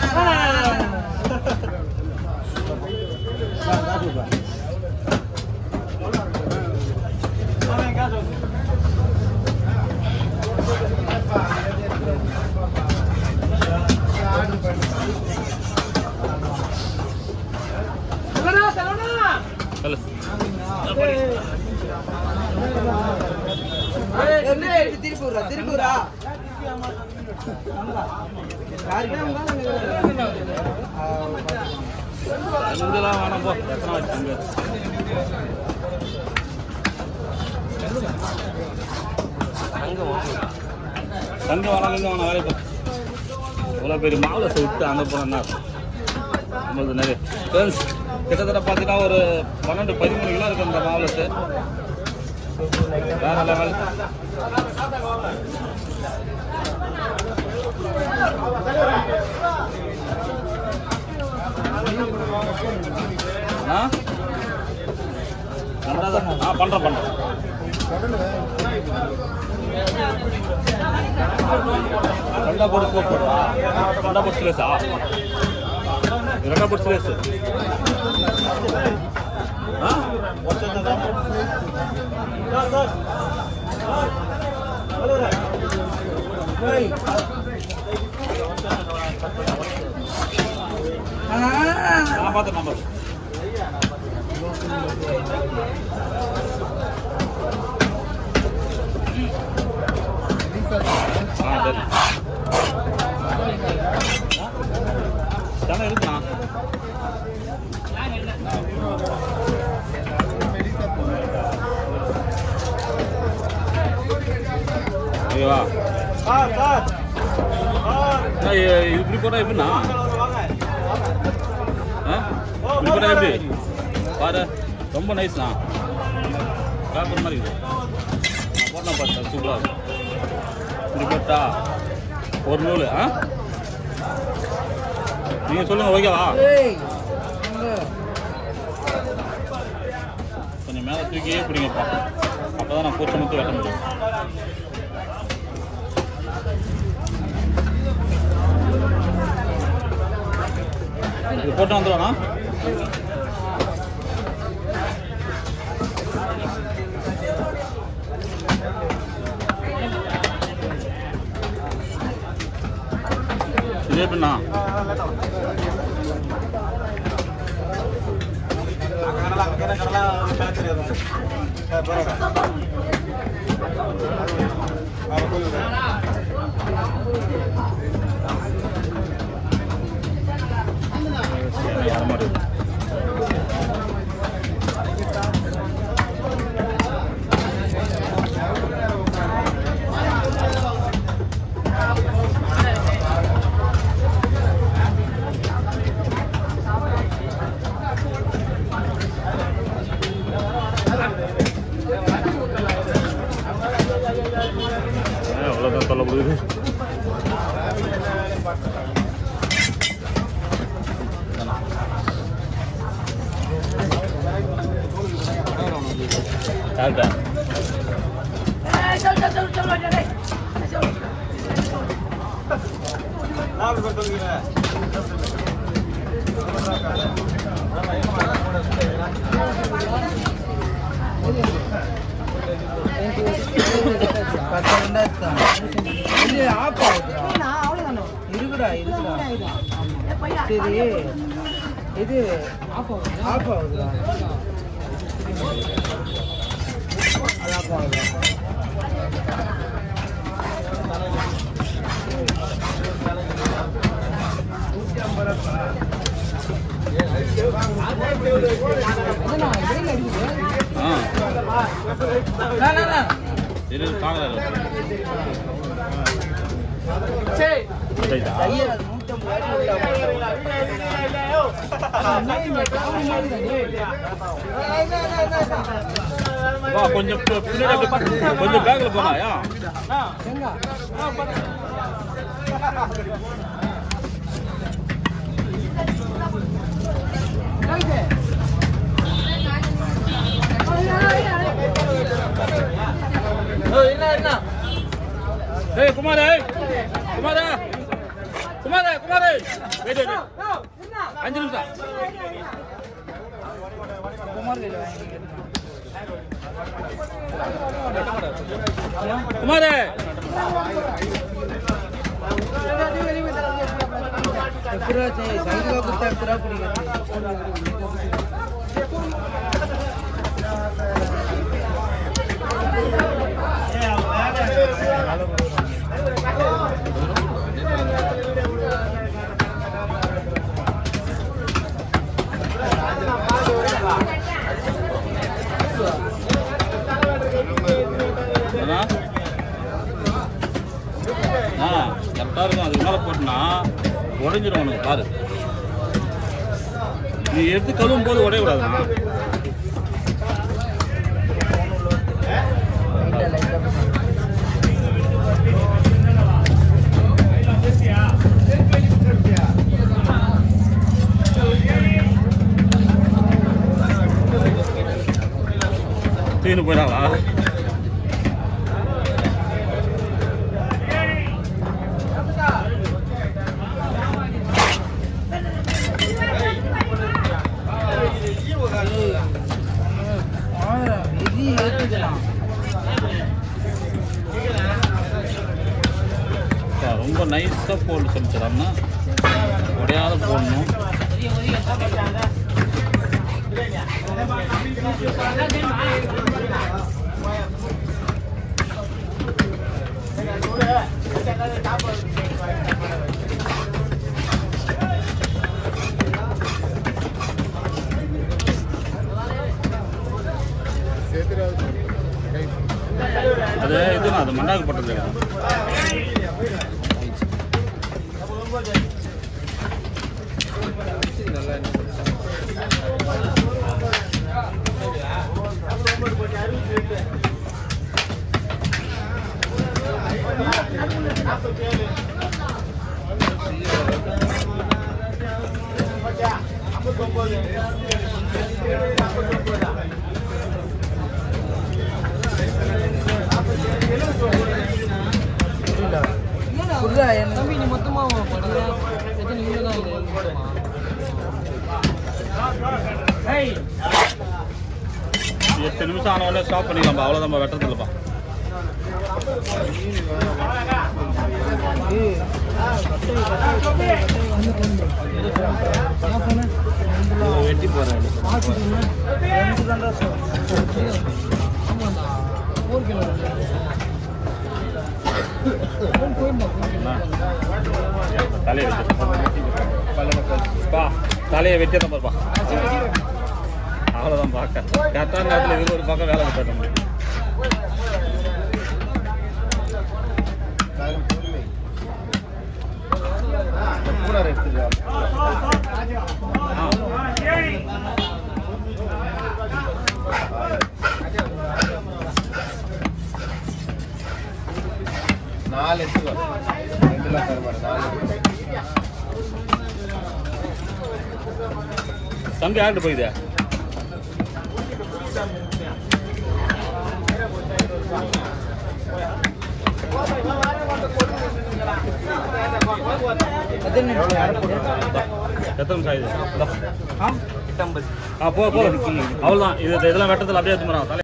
சொல்லு திருப்பூரா திருப்பூரா அங்கெல்லாம் வேணாம் போ எத்தனை வச்சு அங்க தங்க வேணாம் இங்க வேணாம் வேலைக்கு போ இவ்வளோ பெரிய மாவுளை விட்டு அங்கே போனா நம்மளுக்கு நிறைய ஃப்ரெண்ட்ஸ் கிட்டத்தட்ட பார்த்தீங்கன்னா ஒரு பன்னெண்டு பதிமூணு கிலோ இருக்கு இந்த மாவுளத்து வேற லெவல் ஆ நன்றாதான் ஆ பண்ணுறேன் பண்ணுறேன் ரெண்டா போட்டு ஸ்லோப் போடுவா ரெண்டா போட்டு ஸ்லேஸா ரெண்டா போட்டு ஸ்லேஸ் ஆ நான் பார்த்தேன் நான் பார்த்தேன் ஆ சரி தானே இருக்குண்ணா ஐயோவா அண்ணா, இ- இப்படி போட்டா எப்படிண்ணா ஆ இப்படி போட்டா எப்படி பாரு ரொம்ப நைஸ்ண்ணா பேப்பர் மாதிரி இருக்குது நான் போட்டேன் பார்த்தேன் சூப்பராக இருக்கும் இப்படி போட்டா ஒரு நூல் ஆ நீங்கள் சொல்லுங்கள் ஓகேவா கொஞ்சம் மேலே தூக்கியே பிடிங்கப்பா அப்போ தான் நான் பூச்சி முத்து வெட்ட முடியும் இது போட்டு வந்துடுவானா இது எப்படிண்ணா வர மாட்டேங்குது அவ்வளோதான் சொல்ல முடியுது யார்கிட்ட பத்து ரெண்டாயிரத்து இது ஆஃப் ஆகுதுடா இருக்குடா இருக்குடா சரி இது ஆஃப் ஆகுதுடா அது ஆஃப் ஆகுது ஆ நான் நான் நான் இரு தாங்கல சரிதா கையை நூற்றம்பது வா கொஞ்சம் பி- பின்னாடி அப்படி பா- கொஞ்சம் பேக்ல போனாயா என்ன என்ன ஏய் குமார் ஏய் குமாரா குமாரே குமாரே வெயிட் வெயிட் அஞ்சு நிமிஷம் குமார் கையில் வாங்கி குமாரே எப்படா சைடுவா குத்தா எப்படா பிடிக்கிறது அண்ணா. ஆ கரெக்டாக இருக்கும் அதுக்கு மேலே போட்டுனா உடஞ்சிரும் உனக்கு பாரு நீ எடுத்து கழுவும் போது உடைய விடாதுண்ணா லைட்டா லைட்டா தீனு போயிடாங்களா எதி ஏற்றுக்கலாம் அப்பா, ரொம்ப நைஸாக போடணும் சொல்லிச்சுறாங்கன்னா உடையாத போடணும் அது இது அது மண்டாக்கு போட்டது புரியல புரியல என்ன தம்பி நீ மொத்தமா எட்டு நிமிஷம் ஆன உடனே ஸ்டாப் பண்ணிக்கலாம்ப்பா அவ்வளோதான்ப்பா வெட்டுறதில்லப்பா வெட்டி போகிறேன் தலையை வெட்டி தலையை வெட்டி தான் பாருப்பா அவ்வளோதான் பார்க்க கரெக்டான நேரத்தில் இது ஒரு பக்கம் வேலை கட்ட முடியும் நாலு எடுத்துக்கோ ரெண்டுலாம் தர மாட்டேன் நாலு தம்பி யார்கிட்ட போயிதே எத்தனை நிமிஷம் எத்தனை நிமிஷம் ஆகுது ஆ ஆ போ போ அவ்வளோதான் இது இதெல்லாம் வெட்டத்தில் அப்படியே எடுத்து தலை